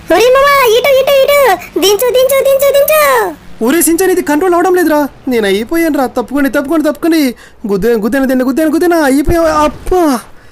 ఒరే మామా ఇటు ఇటు ఇటు దించు దించు దించు దించు ఊరే సించాన్ ఇది కంట్రోల్ అవడం లేదురా నేను అయిపోయాను రా తప్పుకోండి తప్పుకోండి తప్పుకోండి గుద్దే గుద్దాను తిన్న గుద్దాను గుద్దాను అయిపోయా అప్పా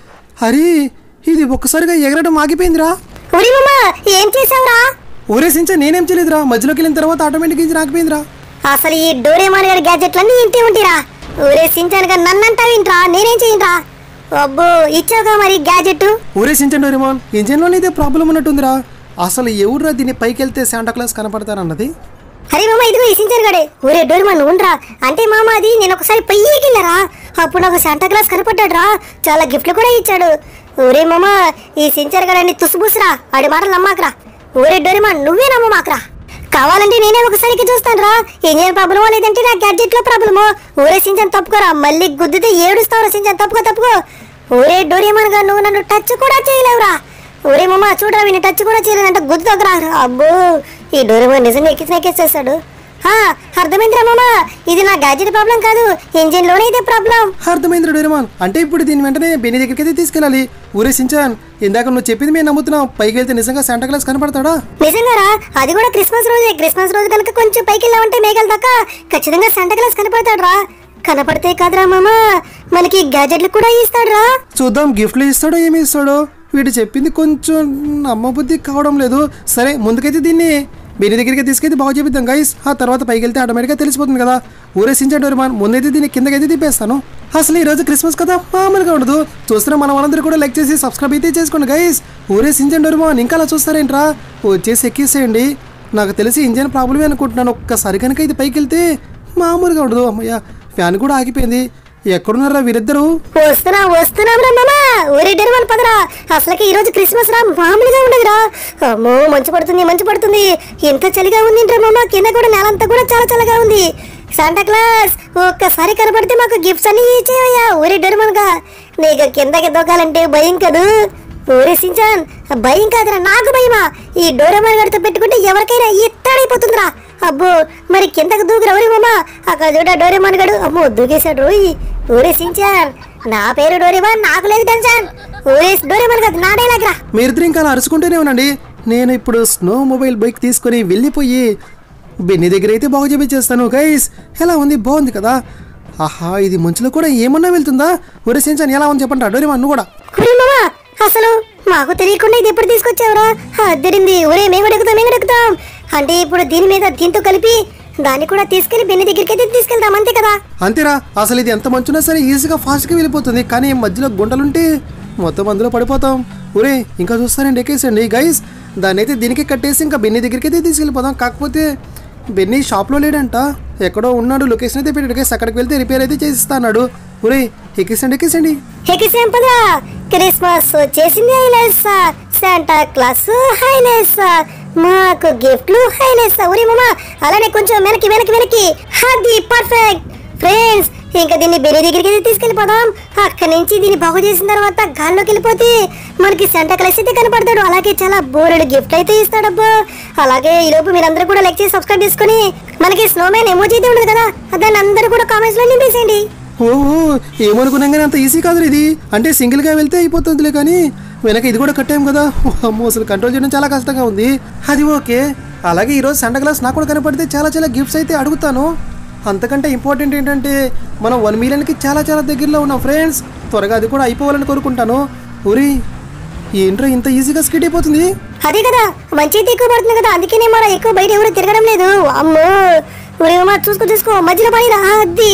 హరి ఇది ఒక్కసారిగా ఎగరడం ఆగిపోయిందిరా ఒరే మామా ఏం చేసావురా ఊరే సించాన్ నేనేం చేయలేదురా మధ్యలోకి వెళ్ళిన తర్వాత ఆటోమేటిక్ ఇంజిన్ ఆగిపోయిందిరా అసలు ఈ డోరేమాన్ గారి గ్యాజెట్లన్నీ ఇంటి ఉంటిరా ఒరే సించానుగా నన్నంటావింట్రా నేనేం చేయనురా అబ్బో ఇచ్చావుగా మరి గ్యాజెట్ ఊరే సించాన్ డోరేమాన్ ఇంజిన్లోనే ఇదే ప్రాబ్లం ఉన్నట్టుందిరా అసలు ఎవరురా దీన్ని పైకి వెళ్తే శాంటా క్లాస్ కనపడతారన్నది అరే మామ ఇదిగో ఈ సించాన్ గడే ఒరే డోరేమాన్ ఉండరా అంటే మామ అది నేను ఒకసారి పయ్యేకిల్లరా అప్పుడు నాకు శాంటా క్లాస్ కనపడ్డాడురా చాలా గిఫ్ట్లు కూడా ఇచ్చాడు ఒరే మామ ఈ సించాన్ గడని తుసుబుసురా ఆడి మాటలు నమ్మాకరా ఒరే డోరేమాన్ నువ్వే నమ్మమాకరా కావాలంటే నేనే ఒకసారికి చూస్తాను రా ఇంజన్ ప్రాబ్లమో లేదంటే నా గ్యాడ్జెట్ లో ప్రాబ్లమో ఊరే సించన్ తప్పుకోరా మళ్ళీ గుద్దితే ఏడుస్తావురా సించన్ తప్పుకో తప్పుకో ఊరే డోరేమాన్ గా నువ్వు నన్ను టచ్ కూడా చేయలేవురా ఊరే మమ్మ చూడరా వీని టచ్ కూడా చేయలేదంటే గుద్దు తగ్గరా అబ్బో ఈ డోరేమాన్ నిజంగా ఎక్కిసి ఎక్కేసేస్తాడు హా, అర్థమైందిరా మామ ఇది నా గ్యాడ్జెట్ ప్రాబ్లం కాదు ఇంజిన్ లోనే ఇదే ప్రాబ్లం అర్థమైంది డోరేమాన్ అంటే ఇప్పుడు దీని వెంటనే బెని దగ్గరికి అయితే తీసుకెళ్ళాలి ఊరే సించాన్ ఇందాక నువ్వు చెప్పింది మేము నమ్ముతున్నాం పైకి వెళ్తే నిజంగా శాంటా క్లాస్ కనపడతాడా నిజంగారా అది కూడా క్రిస్మస్ రోజే క్రిస్మస్ రోజు కనుక కొంచెం పైకి వెళ్ళామంటే మేఘాలు దాకా ఖచ్చితంగా సంట క్లాస్ కనపడతాడురా కనపడితే కాదురా మామ మనకి గ్యాజెట్లు కూడా ఇస్తాడురా చూద్దాం గిఫ్ట్లు ఇస్తాడో ఏమి ఇస్తాడో వీడు చెప్పింది కొంచెం నమ్మబుద్ధి కావడం లేదు సరే ముందుకైతే దీన్ని బెని దగ్గరికి తీసుకెళ్తే బాగు చేపిద్దాం గైస్ ఆ తర్వాత పైకి వెళ్తే ఆటోమేటిక్గా తెలిసిపోతుంది కదా ఊరేసించండి డోరేమాన్ ముందైతే దీన్ని కిందకైతే తిప్పేస్తాను అసలు ఈ రోజు క్రిస్మస్ కదా మామూలుగా ఉండదు చూస్తున్న మన వాళ్ళందరూ కూడా లైక్ చేసి సబ్స్క్రైబ్ అయితే చేసుకోండి గైస్ ఊరేసించండి డోరేమాన్ ఇంకా అలా చూస్తారేంట్రా వచ్చేసి ఎక్కేసేయండి నాకు తెలిసి ఇంజన్ ప్రాబ్లమే అనుకుంటున్నాను ఒక్కసారి కనుక ఇది పైకి వెళ్తే మామూలుగా ఉండదు అమ్మయ్య ఫ్యాన్ కూడా ఆగిపోయింది ఎక్కడున్నారా వీరిద్దరూ వస్తున్నా వస్తున్నాం రా మామ ఊరి డెరవల్ పదరా అసలుకి ఈ రోజు క్రిస్మస్ రా మామూలుగా ఉండదురా అమ్మో మంచు పడుతుంది మంచు పడుతుంది ఎంత చలిగా ఉంది రా మామ కింద కూడా నేలంతా కూడా చాలా చల్లగా ఉంది శాంటా క్లాస్ ఒక్కసారి కనపడితే మాకు గిఫ్ట్స్ అన్ని ఇచ్చేవయ్యా ఊరి డెరమన్ గా నీకు కిందకి దొక్కాలంటే భయం కదూ ఊరి సించాన్ భయం కాదురా నాకు భయమా ఈ డోరమాన్ గడితో పెట్టుకుంటే ఎవరికైనా ఇత్తడైపోతుందిరా అబ్బో మరి కిందకు దూకురా ఊరి మామ అక్కడ చూడ డోరేమాన్ గడు అమ్మో దూకేశాడు రోయ్ ఊరే సించాన్ నా పేరు డోరేమాన్ నాకు లేదు టెన్షన్ ఊరే డోరేమాన్ కాదు నా డైలాగ్ రా మీరిద్దరు ఇంకా అలా అరుచుకుంటూనే ఉండండి నేను ఇప్పుడు స్నో మొబైల్ బైక్ తీసుకొని వెళ్ళిపోయి బెన్ని దగ్గర అయితే బాగు చేపించేస్తాను గైస్ ఎలా ఉంది బాగుంది కదా ఆహా ఇది మంచులో కూడా ఏమన్నా వెళ్తుందా ఒరే సెంచాన్ ఎలా ఉంది చెప్పండి డోరేమా నువ్వు కూడా ఊరే మామ అసలు మాకు తెలియకుండా ఇది ఎప్పుడు తీసుకొచ్చావురా అద్దరింది ఊరే మేము కూడా ఎక్కుతాం మేము కూడా ఎక్కుతాం అంటే ఇప్పుడు దీని మీద దీంతో కలిపి దాన్ని కూడా తీసుకెళ్లి బెన్ని దగ్గరికి అయితే తీసుకెళ్తాం అంతే కదా అంతేరా అసలు ఇది ఎంత మంచున్నా సరే ఈజీగా ఫాస్ట్గా వెళ్ళిపోతుంది కానీ మధ్యలో గుంటలుంటే మొత్తం అందులో పడిపోతాం ఒరే ఇంకా చూస్తానండి ఎక్కేసండి గైస్ దాన్ని అయితే దీనికి కట్టేసి ఇంకా బెన్ని దగ్గరికి అయితే తీసుకెళ్ళిపోదాం కాకపోతే బెన్నీ షాప్లో లేడంట ఎక్కడో ఉన్నాడు లొకేషన్ అయితే పెట్టాడు గైస్ అక్కడికి వెళ్తే రిపేర్ అయితే చేసిస్తా అన్నాడు ఒరే ఎక్కేసండి ఎక్కేసండి ఎక్కిసేం పదా క్రిస్మస్ వచ్చేసింది హైలైట్స్ శాంటా క్లాస్ హైలైట్స్ మాకు గిఫ్ట్లు హైలైట్స్ ఊరి మామ అలానే కొంచెం వెనక్కి వెనక్కి వెనక్కి అది పర్ఫెక్ట్ ఫ్రెండ్స్ ఇంకా దీన్ని బెరీ దగ్గరికి అయితే తీసుకెళ్ళిపోదాం అక్కడి నుంచి దీన్ని బాగు చేసిన తర్వాత గాల్లోకి వెళ్ళిపోతే మనకి సెంటా క్లాస్ అయితే కనపడతాడు అలాగే చాలా బోరెడు గిఫ్ట్ అయితే ఇస్తాడబ్బా అలాగే ఈ లోపు మీరందరూ కూడా లైక్ చేసి సబ్స్క్రైబ్ చేసుకుని మనకి స్నోమ్యాన్ ఎమోజీ అయితే ఉండదు కదా దాన్ని అందరూ కూడా కామెంట్స్ లో నింపేసేయండి ఓహో ఏమనుకున్నాం కానీ అంత ఈజీ కాదు ఇది అంటే సింగిల్గా వెళ్తే అయిపోతుందిలే కానీ వెనక ఇది కూడా కట్టాం కదా అమ్మో అసలు కంట్రోల్ చేయడం చాలా కష్టంగా ఉంది అది ఓకే అలాగే ఈరోజు సండ గ్లాస్ నాకు కూడా కనపడితే చాలా చాలా గిఫ్ట్స్ అయితే అడుగుతాను అంతకంటే ఇంపార్టెంట్ ఏంటంటే మనం వన్ మిలియన్కి చాలా చాలా దగ్గరలో ఉన్నాం ఫ్రెండ్స్ త్వరగా అది కూడా అయిపోవాలని కోరుకుంటాను ఊరి ఏంట్రా ఇంత ఈజీగా స్కిట్ అయిపోతుంది అదే కదా మంచి అయితే ఎక్కువ పడుతుంది కదా అందుకనే మరి ఎక్కువ బయట ఎవరు తిరగడం లేదు అమ్మో ఉరేమా చూసుకో చూసుకో మధ్యలో పడిరా అది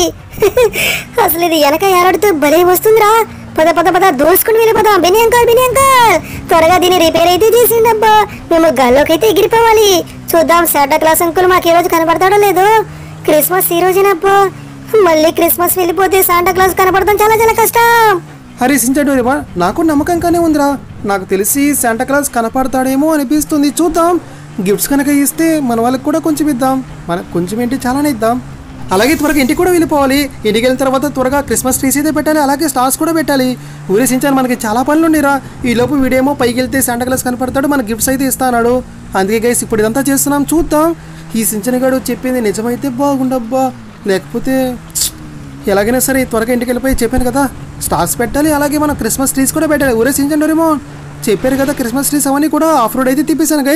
అసలు ఇది వెనక ఏలాడుతూ భలే వస్తుందిరా పద పద పద దోసుకుని వెళ్ళిపోదాం బెని అంకల్ బెని అంకల్ త్వరగా దీన్ని రిపేర్ అయితే చేసిండబ్బా మేము గాల్లోకి అయితే ఎగిరిపోవాలి చూద్దాం శాటా క్లాస్ అంకుల్ మాకు ఈ రోజు కనపడతాడో లేదో క్రిస్మస్ ఈ రోజేనబ్బా మళ్ళీ క్రిస్మస్ వెళ్ళిపోతే శాంటా క్లాస్ కనపడడం చాలా చాలా కష్టం అరే సించడోరేమా నాకు నమ్మకంగానే ఉందిరా నాకు తెలిసి శాంటా క్లాస్ కనపడతాడేమో అనిపిస్తుంది చూద్దాం గిఫ్ట్స్ కనుక ఇస్తే మన వాళ్ళకి కూడా కొంచెం ఇద్దాం మనకు కొంచెం ఏంటి చాలానే ఇద్దాం అలాగే త్వరగా ఇంటికి కూడా వెళ్ళిపోవాలి ఇంటికి వెళ్ళిన తర్వాత త్వరగా క్రిస్మస్ ట్రీస్ అయితే పెట్టాలి అలాగే స్టార్స్ కూడా పెట్టాలి ఊరేసించాను మనకి చాలా పనులు ఉండేరా ఈ లోపు వీడేమో పైకి వెళ్తే శాంటా క్లాస్ కనపడతాడు మన గిఫ్ట్స్ అయితే ఇస్తా అన్నాడు అందుకే గైస్ ఇప్పుడు ఇదంతా చేస్తున్నాం చూద్దాం ఈ సించనగాడు చెప్పింది నిజమైతే బాగుండబ్బా లేకపోతే ఎలాగైనా సరే త్వరగా ఇంటికి వెళ్ళిపోయి చెప్పాను కదా స్టార్స్ పెట్టాలి అలాగే మనం క్రిస్మస్ ట్రీస్ కూడా పెట్టాలి ఊరే సించండి రేమో చెప్పారు కదా క్రిస్మస్ ట్రీస్ అవన్నీ కూడా ఆఫ్ రోడ్ అయితే తిప్పేశాను గైస్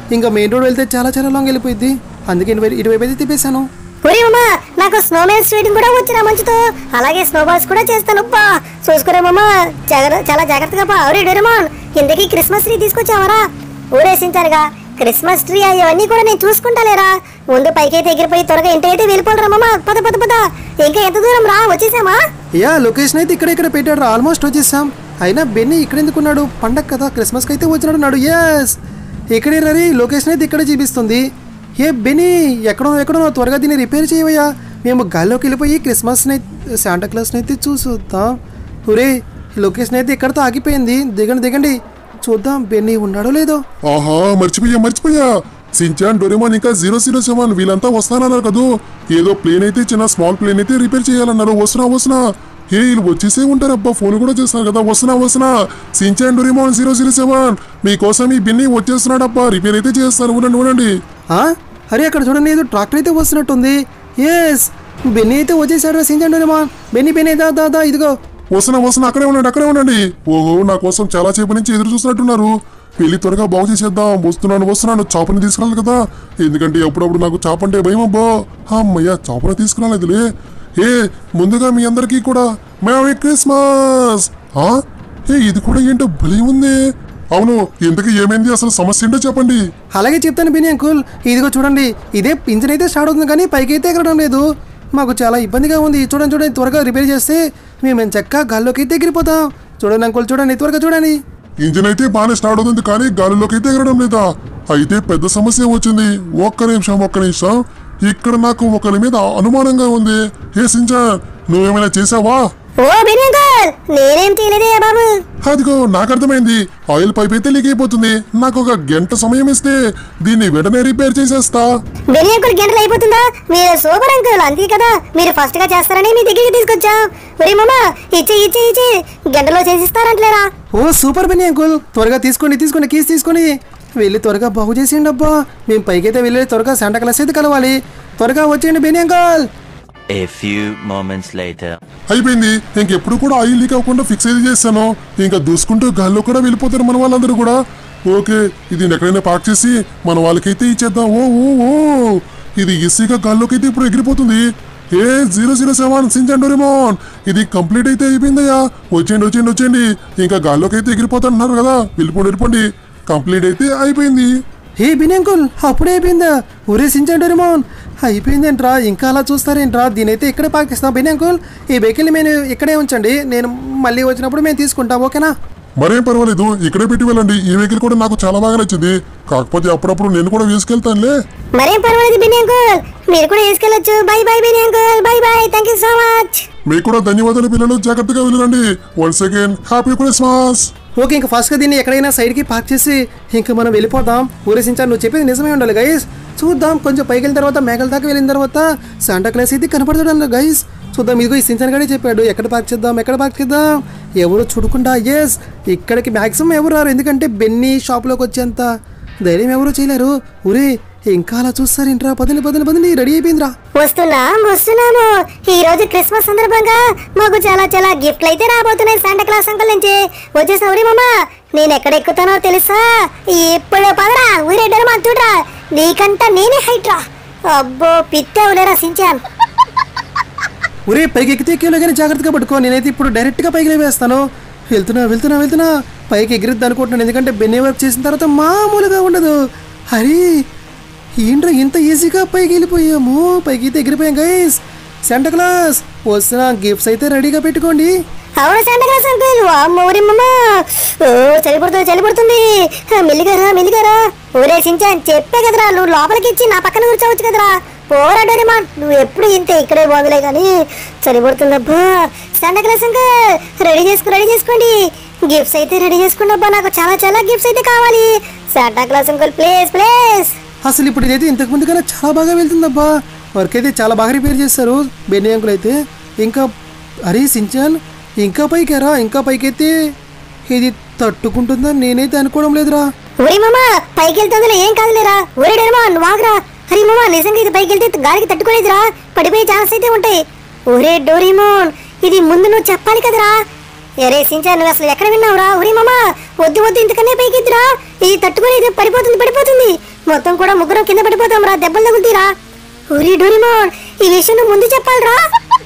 ఇంకా మెయిన్ రోడ్ వెళ్తే చాలా చాలా లాంగ్ వెళ్ళిపోయింది అందుకే ఇటువై- ఇటువైపు అయితే తిప్పేశాను ఒరే మామ నాకు స్నో మ్యాన్ స్వీటింగ్ కూడా వచ్చిన మంచుతో అలాగే స్నో బాల్స్ కూడా చేస్తాను అబ్బా చూసుకురా మామ జాగ్ర- చాలా జాగ్రత్తగా పా ఒరే డోరేమోన్ ఇంతకీ క్రిస్మస్ ట్రీ తీసుకొచ్చావరా ఊరేసించారుగా క్రిస్మస్ ట్రీ అవన్నీ కూడా నేను చూసుకుంటాలేరా ముందు పైకైతే ఎగిరిపోయి త్వరగా ఇంటి అయితే వెళ్ళిపోడరా మామ పద పద పద ఇంకా ఎంత దూరం రా వచ్చేసామా యా లొకేషన్ అయితే ఇక్కడ ఇక్కడ పెట్టాడు ఆల్మోస్ట్ వచ్చేసాం అయినా బెన్నీ ఇక్కడ ఎందుకున్నాడు పండగ కదా క్రిస్మస్కి అయితే వచ్చినాడు నాడు ఎస్ ఇక్కడే రరి లొకేషన్ అయితే ఇక్కడే చూపిస్తుంది ఏ బెనీ ఎక్కడో ఎక్కడో త్వరగా దీన్ని రిపేర్ చేయవయ్యా మేము గాల్లోకి వెళ్ళిపోయి క్రిస్మస్ని శాంటా క్లాస్ని అయితే చూసుద్దాం ఒరే లొకేషన్ అయితే ఇక్కడతో ఆగిపోయింది దిగండి దిగండి చూద్దాం బెన్నీ ఉన్నాడో లేదో ఆహా మర్చిపోయా మర్చిపోయా సించాన్ డొరేమాన్ ఇంకా జీరో జీరో సెవెన్ వీళ్ళంతా వస్తానన్నారు కదూ ఏదో ప్లేన్ అయితే చిన్న స్మాల్ ప్లేన్ అయితే రిపేర్ చేయాలన్నారు వస్తున్నా వస్తున్నా ఏ వీళ్ళు వచ్చేసే ఉంటారు అబ్బా ఫోన్ కూడా చేస్తారు కదా వస్తున్నా వస్తున్నా Shinchan Doraemon zero zero seven మీకోసం ఈ బిన్ని వచ్చేస్తున్నాడు అబ్బా రిపేర్ అయితే చేస్తారు ఉండండి ఉండండి ఆ? అరే అక్కడ చూడండి ఏదో ట్రాక్టర్ అయితే వస్తున్నట్టుంది ఎస్ బెన్నీ అయితే వచ్చేసాడు సించండి మా బెన్నీ బెన్నీ దా దా దా ఇదిగో వస్తున్నా వస్తున్నా అక్కడే ఉండండి అక్కడే ఉండండి ఓహో నా కోసం చాలా సేపు నుంచి ఎదురు చూస్తున్నట్టున్నారు వెళ్ళి త్వరగా బాగు చేసేద్దాం వస్తున్నాను వస్తున్నాను చాపని తీసుకురాలి కదా ఎందుకంటే అప్పుడప్పుడు నాకు చాప అంటే భయం అబ్బా అమ్మయ్య చాపని తీసుకురాలేదులే ఏ ముందుగా మీ అందరికీ కూడా మేరీ క్రిస్మస్ ఆ? ఏ ఇది కూడా ఏంటో భలే ఉంది అవును ఇంతకీ ఏమైంది అసలు సమస్య ఏంటో చెప్పండి అలాగే చెప్తాను బిని అంకుల్ ఇదిగో చూడండి ఇదే ఇంజన్ అయితే స్టార్ట్ అవుతుంది కానీ పైకి అయితే ఎగరడం లేదు మాకు చాలా ఇబ్బందిగా ఉంది చూడండి చూడండి త్వరగా రిపేర్ చేస్తే మేము చక్క గాల్లోకి అయితే ఎగిరిపోతాం చూడండి అంకుల్ చూడండి త్వరగా చూడండి ఇంజిన్ అయితే బాగానే స్టార్ట్ అవుతుంది కానీ గాలిలోకి అయితే ఎగరడం లేదా అయితే పెద్ద సమస్య వచ్చింది ఒక్క నిమిషం ఒక్క నిమిషం ఇక్కడ నాకు ఒకరి మీద అనుమానంగా ఉంది ఏ సించా నువ్వేమైనా చేసావా ఓ బినియంకల్ నేనేం చేయలేదే బాబు అదిగో నాకు అర్థమైంది ఆయిల్ పైప్ అయితే లీక్ అయిపోతుంది నాకు ఒక గంట సమయం ఇస్తే దీన్ని వెంటనే రిపేర్ చేసేస్తా బినియంకుల్ గంటలు అయిపోతుందా మీరు సూపర్ అంకుల్ అంతే కదా మీరు ఫస్ట్ గా చేస్తారని మీ దగ్గరికి తీసుకొచ్చా ఒరే మామ ఇచ్చి ఇచ్చి ఇచ్చి గంటలో చేసిస్తారంట్లేరా ఓ సూపర్ బిని అంకుల్ త్వరగా తీసుకోండి తీసుకోండి కీస్ తీసుకొని వెళ్ళి త్వరగా బాగు చేసేయండి అబ్బా మేము పైకైతే వెళ్ళి త్వరగా శాంటా క్లాస్ అయితే కలవాలి త్వరగా వచ్చేయండి బిని uncle A few moments later. అయిపోయింది ఇంకెప్పుడు కూడా ఆయిల్ లీక్ అవ్వకుండా ఫిక్స్ అయితే చేస్తాను ఇంకా దూసుకుంటూ గాల్లో కూడా వెళ్ళిపోతారు మన వాళ్ళందరూ కూడా ఓకే ఇది ఎక్కడైనా పార్క్ చేసి మన వాళ్ళకైతే ఇచ్చేద్దాం ఓ ఓ ఓ ఇది ఈజీగా గాల్లోకి అయితే ఇప్పుడు ఎగిరిపోతుంది ఏ జీరో జీరో సెవెన్ సించండి రిమోన్ ఇది కంప్లీట్ అయితే అయిపోయిందయ్యా వచ్చేయండి వచ్చేయండి వచ్చేయండి ఇంకా గాల్లోకి అయితే ఎగిరిపోతున్నారు కదా వెళ్ళిపోండి వెళ్ళిపోండి కంప్లీట్ అయితే అయిపోయింది హే బిని అంకుల్ అప్పుడే అయిపోయిందా ఒరే సించండి రిమోన్ అయిపోయిందేంట్రా ఇంకా అలా చూస్తారేంట్రా దీనైతే ఇక్కడే పార్క్ చేస్తాం బిని అంకుల్ ఈ వెహికల్ మేము ఇక్కడే ఉంచండి నేను మళ్ళీ వచ్చినప్పుడు మేము తీసుకుంటాం ఓకేనా మరేం పర్వాలేదు ఇక్కడే పెట్టి వెళ్ళండి ఈ వెహికల్ కూడా నాకు చాలా బాగా నచ్చింది కాకపోతే అప్పుడప్పుడు నేను కూడా వేసుకెళ్తానులే మరేం పర్వాలేదు బిని అంకుల్ మీరు కూడా వేసుకెళ్ళొచ్చు బై బై బిని uncle bye bye thank you so much మీకు కూడా ధన్యవాదాలు పిల్లలు జాగ్రత్తగా వెళ్ళండి once again happy Christmas okay ఇంకా ఫస్ట్గా దీన్ని ఎక్కడైనా సైడ్కి పార్క్ చేసి ఇంకా మనం వెళ్ళిపోదాం ఊరేసించాను నువ్వు చెప్పేది నిజమే ఉండాలి గైస్ చూద్దాం కొంచెం పైకి వెళ్ళిన తర్వాత మేఘల దాకా వెళ్ళిన తర్వాత శాంటా క్లాస్ అయితే కనపడతాడు అన్న గైస్ చూద్దాం ఇదిగో ఈ సించన్ గడే చెప్పాడు ఎక్కడ పార్క్ చేద్దాం ఎక్కడ పార్క్ చేద్దాం ఎవరు చూడకుండా ఎస్ ఇక్కడికి మ్యాక్సిమం ఎవరు రారు ఎందుకంటే బెన్నీ షాప్లోకి వచ్చేంత ధైర్యం ఎవరు చేయలేరు ఊరే ఇంకా అలా చూస్తారేంట్రా పదండి పదండి పదండి రెడీ అయిపోయిందిరా వస్తున్నాం వస్తున్నాము ఈ రోజు క్రిస్మస్ సందర్భంగా మాకు చాలా చాలా గిఫ్ట్లు అయితే రాబోతున్నాయి శాంటా క్లాస్ అంకుల్ నుంచి వచ్చేసా ఊరి మామ నేను ఎక్కడ ఎక్కుతానో తెలుసా ఇప్పుడు పదరా ఊరేడ్డారు మా చూడరా నీకంట నేనే హైట్ రా అబ్బో పిత్తావులేరా సించాన్ ఒరే పైకి ఎక్కితే ఎక్కేలో కానీ జాగ్రత్తగా పట్టుకో నేనైతే ఇప్పుడు డైరెక్ట్గా పైకి వేస్తాను వెళ్తున్నా వెళ్తున్నా వెళ్తున్నా పైకి ఎగిరిద్ది అనుకుంటున్నాను ఎందుకంటే బెన్నీ వర్క్ చేసిన తర్వాత మామూలుగా ఉండదు హరి ఏంట్రా ఇంత ఈజీగా పైకి వెళ్ళిపోయాము పైకి అయితే ఎగిరిపోయాం గైస్ సెంట క్లాస్ వస్తున్నా గిఫ్ట్స్ అయితే రెడీగా పెట్టుకోండి అవును శాంటా క్లాస్ అంకుల్ అమ్మ ఊరి మామ ఓ చలి పడుతుంది చలి పడుతుంది మెల్లిగారా మెల్లిగారా ఊరే సించాన్ చెప్పే కదరా నువ్వు లోపలికి ఇచ్చి నా పక్కన కూర్చోవచ్చు కదరా పోరా డోరేమాన్ నువ్వు ఎప్పుడు ఇంతే ఇక్కడే బాగులే కానీ చలి పడుతుందబ్బా శాంటా క్లాస్ అంకుల్ రెడీ చేసుకో రెడీ చేసుకోండి గిఫ్ట్స్ అయితే రెడీ చేసుకోండి అబ్బా నాకు చాలా చాలా గిఫ్ట్స్ అయితే కావాలి Santa Claus uncle please please అసలు ఇప్పుడు ఇదైతే ఇంతకు ముందు కన్నా చాలా బాగా వెళ్తుందబ్బా వర్క్ అయితే చాలా బాగా రిపేర్ చేస్తారు బెన్నీ అంకుల్ అయితే ఇంకా అరే సించాన్ ఇంకా పైకెరా ఇంకా పైకైతే ఇది తట్టుకుంటుందని నేనైతే అనుకోవడం లేదురా ఊరి మామ పైకి వెళ్తుందిలే ఏం కాదులేరా ఊరి డోరేమాన్ నువ్వు ఆగురా హరి మామ నిజంగా ఇది పైకి వెళ్తే గాలికి తట్టుకోలేదురా పడిపోయే ఛాన్స్ అయితే ఉంటాయి ఒరే డోరేమోన్ ఇది ముందు నువ్వు చెప్పాలి కదరా ఎరే సించా నువ్వు అసలు ఎక్కడ విన్నావురా ఒరే మామ వద్దు వద్దు ఇంతకన్నా పైకి ఎద్దురా ఇది తట్టుకోలేదు పడిపోతుంది పడిపోతుంది మొత్తం కూడా ముగ్గురం కింద పడిపోతాం రా దెబ్బలు తగులుతీరా ఊరి డోరిమోన్ ఈ విషయం నువ్వు ముందు చెప్పాలిరా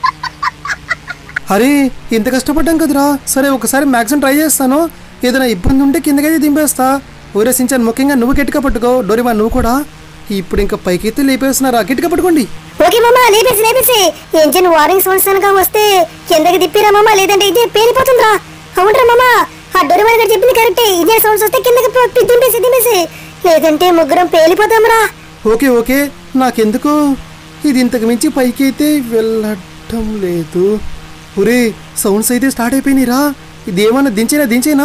అరే ఇంత కష్టపడ్డాం కదరా సరే ఒకసారి మ్యాక్సిమం ట్రై చేస్తాను ఏదైనా ఇబ్బంది ఉంటే కిందకైతే దింపేస్తా ఊరేసించాను ముఖ్యంగా నువ్వు గట్టిగా పట్టుకో డోరిమా నువ్వు కూడా ఇప్పుడు ఇంకా పైకైతే లేపేస్తున్నారా గట్టిగా పట్టుకోండి ఓకే మామ లేపేసి లేపేసి ఇంజిన్ వారింగ్ సౌండ్స్ కనుక వస్తే కిందకి తిప్పిరా మామ లేదంటే ఇంజిన్ పేలిపోతుందిరా అవునరా మామ ఆ డోరిమన్ గారు చెప్పింది కరెక్టే ఇంజిన్ సౌండ్స్ వస్తే కిందకి పో- దింపేసి దింపేసి లేదంటే ముగ్గురం పేలిపోతాంరా ఓకే ఓకే నాకెందుకు ఇది ఇంతకు మించి పైకి అయితే వెళ్ళటం లేదు ఒరే సౌండ్స్ అయితే స్టార్ట్ అయిపోయినాయిరా ఇది ఏమన్నా దించేనా దించేనా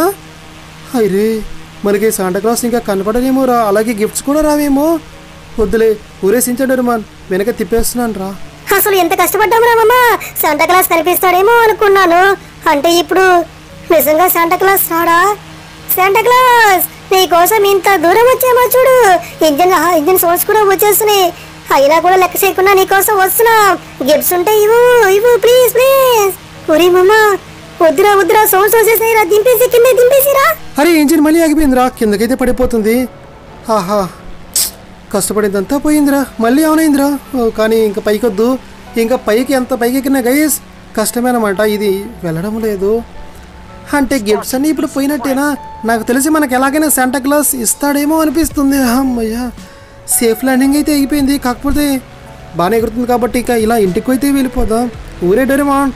అరే మనకి శాంటాక్లాస్ ఇంకా కనపడనేమో రా అలాగే గిఫ్ట్స్ కూడా రావేమో వద్దులే ఊరేసించండి మాన్ వెనక తిప్పేస్తున్నాను రా అసలు ఎంత కష్టపడ్డాంరా మామ శాంటా క్లాస్ కనిపిస్తాడేమో అనుకున్నాను అంటే ఇప్పుడు నిజంగా శాంటా క్లాస్ రాడా శాంటా క్లాస్ నీ కోసం ఇంత దూరం వచ్చామో చూడు ఇంజన్ ఇంజన్ సౌండ్స్ కూడా వచ్చేస్తున్నాయి అయినా కూడా లెక్క చేయకుండా నీ కోసం వస్తున్నా గిఫ్ట్స్ ఉంటే ఇవ్వు ఇవ్వు ప్లీజ్ ప్లీజ్ ఒరే మామ వద్దురా వద్దురా సౌండ్స్ వచ్చేసినాయి రా దింపేసి కింద దింపేసిరా అరే ఇంజిన్ మళ్ళీ ఆగిపోయిందిరా కిందకైతే పడిపోతుంది ఆహా కష్టపడిందంతా పోయిందిరా మళ్ళీ అవునైందిరా ఓ, కానీ ఇంకా పైకొద్దు ఇంకా పైకి ఎంత పైకి ఎక్కినా గైస్ కష్టమే అనమాట ఇది వెళ్ళడం లేదు అంటే గిఫ్ట్స్ అన్నీ ఇప్పుడు పోయినట్టేనా నాకు తెలిసి మనకు ఎలాగైనా శాంటా క్లాస్ ఇస్తాడేమో అనిపిస్తుంది అమ్మయ్య సేఫ్ ల్యాండింగ్ అయితే అయిపోయింది కాకపోతే బాగానే ఎగురుతుంది కాబట్టి ఇక ఇలా ఇంటికి అయితే వెళ్ళిపోదాం ఊరే డోరేమాన్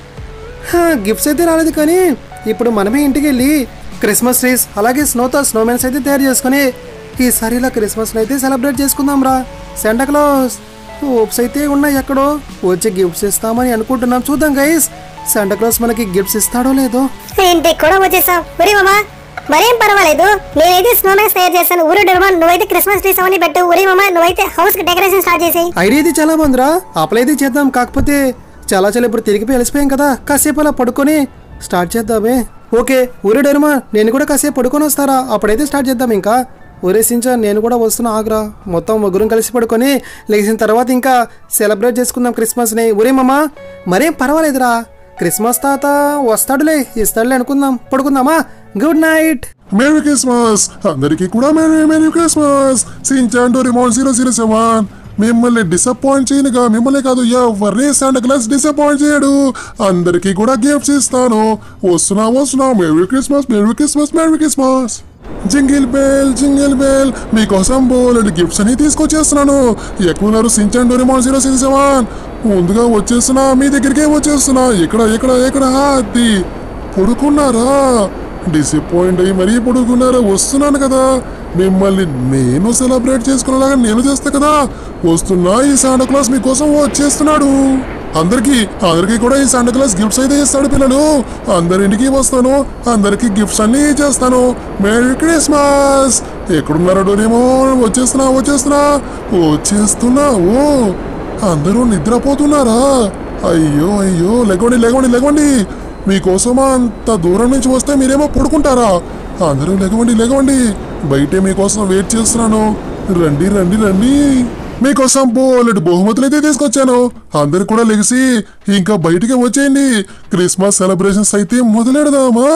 హా, గిఫ్ట్స్ అయితే రాలేదు కానీ ఇప్పుడు మనమే ఇంటికి వెళ్ళి క్రిస్మస్ ట్రీస్ అలాగే స్నోతో స్నోమెన్స్ అయితే తయారు చేసుకొని ఈసారి ఇలా క్రిస్మస్ అయితే సెలబ్రేట్ చేసుకుందాం రా శాంటాక్లాస్ హోప్స్ అయితే ఉన్నాయి ఎక్కడో వచ్చి గిఫ్ట్స్ ఇస్తామని అనుకుంటున్నాం చూద్దాం గైస్ శాంటాక్లాస్ మనకి గిఫ్ట్స్ ఇస్తాడో లేదో ఇంటికి కూడా వచ్చేసాం ఒరే మామ మరేం పర్వాలేదు నేనైతే స్నోమ్యాన్స్ తయారు చేస్తాను ఊరు డర్మన్ నువ్వైతే క్రిస్మస్ ట్రీస్ అవన్నీ పెట్టు ఒరే మామ నువ్వైతే హౌస్ కి డెకరేషన్ స్టార్ట్ చేసేయి ఐడియా అయితే చాలా బాగుందిరా అప్లైతే చేద్దాం కాకపోతే చాలా చాలా ఇప్పుడు తిరిగిపోయి వెళ్ళిపోయాం కదా కాసేపు అలా పడుకొని స్టార్ట్ చేద్దామే ఓకే ఊరే డరుమా నేను కూడా కాసేపు పడుకొని వస్తారా అప్పుడైతే స్టార్ట్ చేద్దాం ఇంకా ఊరేసించా నేను కూడా వస్తున్నా ఆగ్రా మొత్తం ముగ్గురం కలిసి పడుకొని లేచిన తర్వాత ఇంకా సెలబ్రేట్ చేసుకుందాం క్రిస్మస్ని ఊరే మామ మరేం పర్వాలేదురా క్రిస్మస్ తాత వస్తాడులే ఇస్తాడులే అనుకుందాం పడుకుందామా గుడ్ నైట్ మేరీ క్రిస్మస్ అందరికీ కూడా merry merry Christmas Shinchan Doraemon zero zero seven మిమ్మల్ని డిసప్పాయింట్ చేయనుగా మిమ్మల్ని కాదు ఎవరిని శాంటా క్లాస్ డిసప్పాయింట్ చేయడు అందరికీ కూడా గిఫ్ట్స్ ఇస్తాను వస్తున్నా వస్తున్నా merry Christmas merry Christmas merry Christmas jingle bell jingle bell మీకోసం బోలెడు గిఫ్ట్స్ అని తీసుకొచ్చేస్తున్నాను ఎక్కువన్నారు Shinchan Doraemon zero zero seven ముందుగా వచ్చేస్తున్నా మీ దగ్గరికే వచ్చేస్తున్నా ఎక్కడ ఎక్కడ ఎక్కడ అది పడుకున్నారా డిసప్పాయింట్ అయ్యి మరీ పడుకున్నారా వస్తున్నాను కదా మిమ్మల్ని నేను సెలబ్రేట్ చేసుకునేలాగా నేను చేస్తా కదా వస్తున్నా ఈ శాంటా క్లాస్ మీకోసం వచ్చేస్తున్నాడు అందరికి అందరికి కూడా ఈ శాంటా క్లాస్ గిఫ్ట్స్ అయితే ఇస్తాడు పిల్లలు అందరింటికి వస్తాను అందరికి గిఫ్ట్స్ అన్ని చేస్తాను మేరీ క్రిస్మస్ ఎక్కడున్నారో డోరేమో వచ్చేస్తున్నా వచ్చేస్తున్నా వచ్చేస్తున్నా ఓ అందరూ నిద్రపోతున్నారా అయ్యో అయ్యో లేకోండి లేకోండి లేకోండి మీకోసం అంత దూరం నుంచి వస్తే మీరేమో పడుకుంటారా అందరూ లేకండి లేకండి బయటే మీకోసం వెయిట్ చేస్తున్నాను రండి రండి రండి మీకోసం బోలెడు బహుమతులు అయితే తీసుకొచ్చాను అందరు కూడా లెగిసి ఇంకా బయటికి వచ్చేయండి క్రిస్మస్ సెలబ్రేషన్స్ అయితే మొదలెడదామా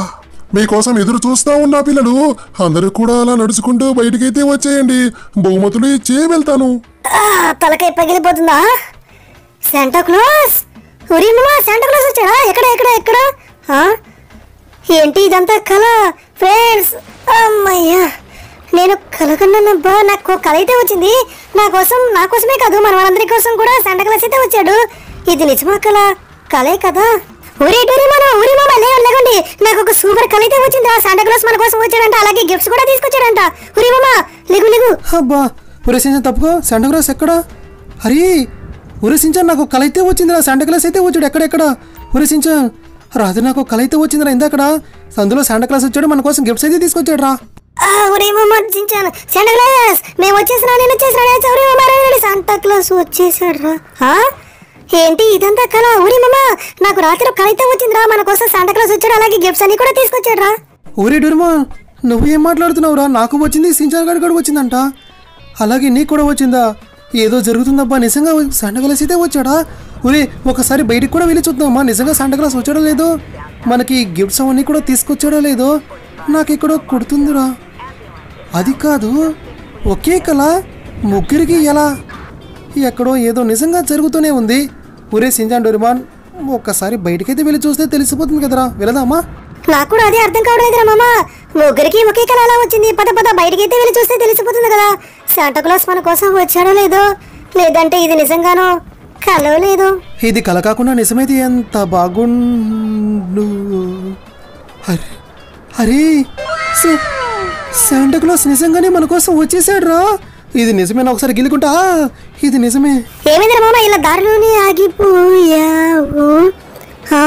మీకోసం ఎదురు చూస్తా ఉన్నా పిల్లలు అందరూ కూడా అలా నడుచుకుంటూ బయటికైతే వచ్చేయండి బహుమతులు ఇచ్చే వెళ్తాను ఆ, తలకాయ పగిలిపోతుందా శాంటా క్లాస్ ఒరే మామ శాంటా క్లాస్ వచ్చాడా ఎక్కడ ఎక్కడ ఎక్కడ ఆ? ఏంటి ఇదంతా కళ ఫ్రెండ్స్ అమ్మయ్యా నేను కలకన్నానబ్బా నాకు కళ అయితే వచ్చింది నా కోసం నా కోసమే కాదు మన వాళ్ళందరి కోసం కూడా శాంటా క్లాస్ అయితే వచ్చాడు ఇది నిజమా కళ కళే కదా ఒరే డోరీ మన ఊరి మామ లేవు లేకండి నాకు ఒక సూపర్ కళ అయితే వచ్చింది ఆ శాంటా క్లాస్ మన కోసం వచ్చాడంట అలాగే గిఫ్ట్స్ కూడా తీసుకొచ్చాడంట ఊరి మామ లేగు లేగు అబ్బా ఉరేసించాను తప్పుకో శాంటాక్లాస్ ఎక్కడా హరి ఉరేసించాను నాకు కల అయితే వచ్చిందిరా శాంటాక్లాస్ అయితే వచ్చాడు ఎక్కడెక్కడ ఉరేసించాను రాత్రి నాకు కల అయితే వచ్చిందిరా ఇందాకడ అందులో శాంటాక్లాస్ వచ్చాడు మన కోసం గిఫ్ట్స్ అయితే తీసుకొచ్చాడు రా ఆ, ఒరే మామ చించాను శాంటా క్లాస్ మేము వచ్చేసినా నేను వచ్చేసినా ఒరే మామ రే, రే, శాంటా క్లాస్ వచ్చేసాడు రా ఏంటి ఇదంతా కళ ఊరి మామ నాకు రాత్రి కళ అయితే వచ్చిందిరా మన కోసం శాంటా క్లాస్ వచ్చాడు అలాగే గిఫ్ట్స్ అన్ని కూడా తీసుకొచ్చాడు రా ఊరే డూర్మా నువ్వు ఏం మాట్లాడుతున్నావురా నాకు వచ్చింది సించాన్ గడి కూడా వచ్చిందంట అలాగే నీకు కూడా వచ్చిందా ఏదో జరుగుతుందబ్బా నిజంగా శాంటాక్లాస్ అయితే వచ్చాడా ఊరే ఒకసారి బయటికి కూడా వెళ్ళి చూద్దామా నిజంగా శాంటాక్లాస్ వచ్చాడో లేదో మనకి గిఫ్ట్స్ అవన్నీ కూడా తీసుకొచ్చాడో లేదో నాకు ఇక్కడ కుడుతుందిరా అది కాదు ఒకే కళ ముగ్గురికి ఎలా ఎక్కడో ఏదో నిజంగా జరుగుతూనే ఉంది ఒరే సింజాన్ డోరిమాన్ ఒక్కసారి బయటికైతే వెళ్ళి చూస్తే తెలిసిపోతుంది కదరా వెళదామా నాకు కూడా అదే అర్థం కావడం లేదురా మామ ముగ్గురికి ఒకే కళ అలా వచ్చింది పద పద బయటికైతే వెళ్ళి చూస్తే తెలిసిపోతుంది కదా శాంటాక్లాస్ మన కోసం వచ్చాడో లేదో లేదంటే ఇది నిజంగానో కలో లేదు ఇది కల కాకుండా నిజమైతే ఎంత బాగుండు అరే అరే సే- శాంటా క్లాస్ నిజంగానే మన కోసం వచ్చేసాడు రా ఇది నిజమేనా ఒకసారి గిల్లుకుంటా ఆ, ఇది నిజమే ఏమైందిరా మామ ఇలా దారిలోనే ఆగిపోయావు ఆ?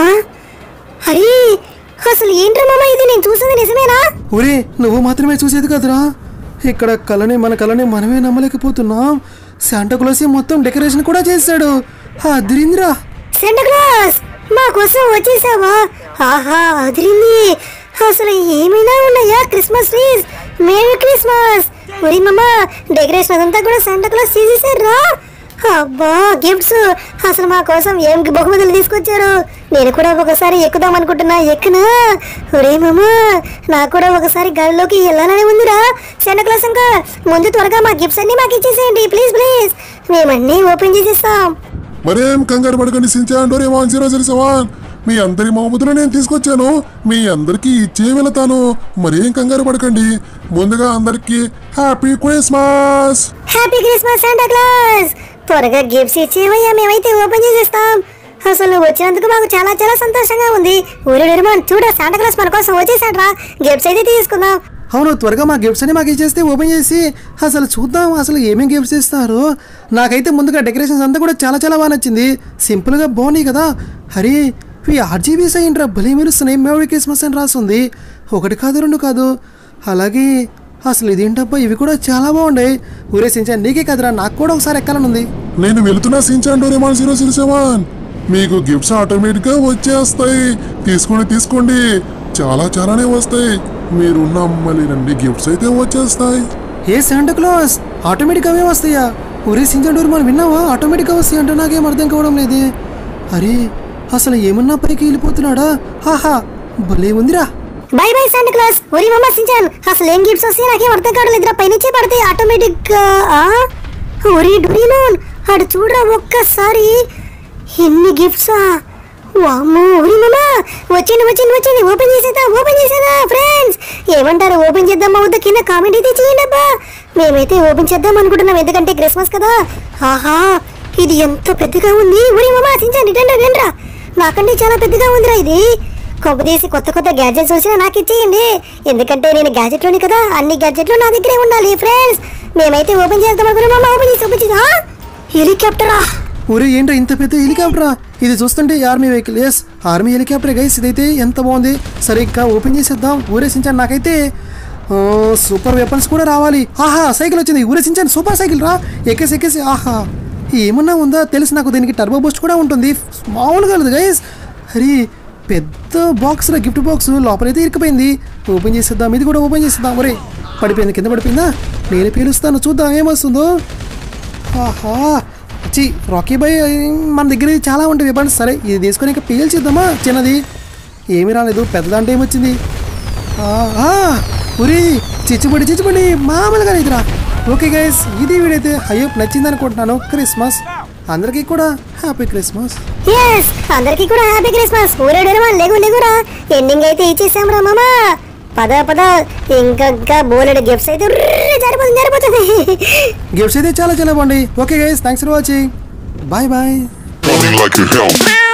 అరే అసలు ఏంట్రా మామ ఇది నేను చూసింది నిజమేనా ఒరే నువ్వు మాత్రమే చూసేది కదరా ఇక్కడ కళని మన కళని మనమే నమ్మలేకపోతున్నాం శాంటా క్లాస్ మొత్తం డెకరేషన్ కూడా చేశాడు అదిరిందిరా సెంటా క్లాస్ మా కోసం వచ్చేసావా ఆహా అదిరింది అసలు ఏమైనా ఉన్నాయా క్రిస్మస్ ట్రీస్ మేరీ క్రిస్మస్ ఒరి మమ్మ డెకరేషన్ అదంతా కూడా సెంటా క్లాస్ చేసేసారా అబ్బా గిఫ్ట్స్ అసలు మా కోసం ఏం బహుమతులు తీసుకొచ్చారు నేను కూడా ఒకసారి ఎక్కుదాం అనుకుంటున్నా ఎక్కునా ఒరే మమ్మ నాకు కూడా ఒకసారి గాలిలోకి వెళ్ళాలని ఉందిరా సెంటా క్లాస్ ఇంకా ముందు త్వరగా మా గిఫ్ట్స్ అన్ని మాకు ఇచ్చేసేయండి ప్లీజ్ ప్లీజ్ మేమన్నీ ఓపెన్ చేసేస్తాం మరేం కంగారు పడకండి Shinchan Doraemon zero zero seven మీ అందరి మహబూతులు నేను తీసుకొచ్చాను మీ అందరికీ ఇచ్చే వెళతాను మరేం కంగారు పడకండి ముందుగా అందరికీ happy Christmas happy Christmas Santa Claus త్వరగా గిఫ్ట్స్ ఇచ్చేవయ్యా మేమైతే ఓపెన్ చేసేస్తాం అసలు నువ్వు వచ్చినందుకు మాకు చాలా చాలా సంతోషంగా ఉంది ఊరి నిర్మాణ్ చూడ శాంటా క్లాస్ మన కోసం వచ్చేసాడ్రా గిఫ్ట్స్ అయితే తీసుకుందాం అవును త్వరగా మా గిఫ్ట్స్ అని మాకు ఇచ్చేస్తే ఓపెన్ చేసి అసలు చూద్దాం అసలు ఏమేమి గిఫ్ట్స్ ఇస్తారు నాకైతే ముందుగా డెకరేషన్స్ అంతా కూడా చాలా చాలా బాగా నచ్చింది సింపుల్గా బాగున్నాయి కదా హరి ఇవి ఆర్జీబీస్ అయ్యిండ్రా భలే మెరుస్తున్నాయి మేరీ క్రిస్మస్ అని రాస్తుంది ఒకటి కాదు రెండు కాదు అలాగే అసలు ఇదేంటబ్బా ఇవి కూడా చాలా బాగున్నాయి ఊరేసించాను నీకే కదరా నాకు కూడా ఒకసారి ఎక్కాలనుంది నేను వెళుతున్నా Shinchan Doraemon zero zero seven మీకు గిఫ్ట్స్ ఆటోమేటిక్ గా వచ్చేస్తాయి తీసుకోండి తీసుకోండి చాలా చాలానే వస్తాయి మీరు నమ్మలేనండి గిఫ్ట్స్ అయితే వచ్చేస్తాయి ఏ శాంటా క్లాస్ ఆటోమేటిక్ అవే వస్తాయా ఒరే సించండూరు మనం విన్నావా ఆటోమేటిక్గా వస్తాయి అంటే నాకేం అర్థం కావడం లేదే అరే అసలు ఏమన్నా పైకి వెళ్ళిపోతున్నాడా ఆహా భలే ఉందిరా బై బై శాంటా క్లాస్ ఒరి మమ్మ సించాన్ అసలు ఏం గిఫ్ట్స్ వస్తాయి నాకేం అర్థం కావడం లేదురా పైనుంచి పడతాయి ఆటోమేటిక్ ఒరి డొరీమోన్ అటు చూడరా ఒక్కసారి ఎన్ని గిఫ్ట్సా వామ్మో ఒరి మమ్మ వచ్చింది వచ్చింది వచ్చింది ఓపెన్ చేసేదా ఓపెన్ చేసేదా ఫ్రెండ్స్ ఏమంటారు ఓపెన్ చేద్దామా వద్దా కింద కామెంట్ అయితే చేయండి అబ్బా మేమైతే ఓపెన్ చేద్దాం అనుకుంటున్నాం ఎందుకంటే క్రిస్మస్ కదా ఆహా ఇది ఎంత పెద్దగా ఉంది ఒరి మమ్మ సించాన్ రిటర్న్ రండ్రా నాకంటే చాలా పెద్దగా ఉందిరా ఇది కొంపదీసి కొత్త కొత్త గ్యాడ్జెట్స్ వచ్చినా నాకు ఇచ్చేయండి ఎందుకంటే నేను గ్యాడ్జెట్లోని కదా అన్ని గ్యాడ్జెట్లు నా దగ్గరే ఉండాలి ఫ్రెండ్స్ మేమైతే ఓపెన్ చేద్దాం అనుకున్నాం ఓపెన్ చేసి ఓపెన్ చేసి ఆ? హెలికాప్టరా ఒరే ఏంటో ఇంత పెద్ద హెలికాప్టరా ఇది చూస్తుంటే army vehicle yes army helicopter guys ఇదైతే ఎంత బాగుంది సరే ఇంకా ఓపెన్ చేసేద్దాం ఊరేసించాను నాకైతే ఆ, సూపర్ వెపన్స్ కూడా రావాలి ఆహా సైకిల్ వచ్చింది ఊరేసించాను సూపర్ సైకిల్ రా ఎక్కేసి ఎక్కేసి ఆహా ఏమన్నా ఉందా తెలుసు నాకు దీనికి టర్బో బూస్ట్ కూడా ఉంటుంది మామూలుగా లేదు గైస్ హరి పెద్ద బాక్స్ రా గిఫ్ట్ బాక్స్ లోపలైతే ఇరికిపోయింది ఓపెన్ చేసేద్దాం ఇది కూడా ఓపెన్ చేసేద్దాం ఒరే పడిపోయింది కింద పడిపోయిందా నేను పీలుస్తాను చూద్దాం ఏమొస్తుందో ఆహా చి రాకీ బాయ్ మన దగ్గర చాలా ఉంటాయి వెపన్స్ సరే ఇది తీసుకొని ఇంకా పీల్చిద్దామా చిన్నది ఏమీ రాలేదు పెద్దదంటే ఏమొచ్చింది ఆహా ఉరి చిచ్చుబడి చిచ్చుబడి మామూలుగా ఇదిరా ఓకే గైస్ ఇది వీడైతే హయ్యప్ నచ్చింది అనుకుంటున్నాను క్రిస్మస్ అందరికీ కూడా హ్యాపీ క్రిస్మస్ ఎస్ అందరికీ కూడా హ్యాపీ క్రిస్మస్ ఊరేడు లేగు లేగురా ఎండింగ్ అయితే ఇచ్చేసాం రా మామా పద పద ఇంకా ఇంకా బోలెడు గిఫ్ట్స్ అయితే ఉర్ర్ జారిపోతుంది జారిపోతుంది గిఫ్ట్స్ అయితే చాలా చాలా బాగుంది okay guys thanks for watching bye bye Running like a hell.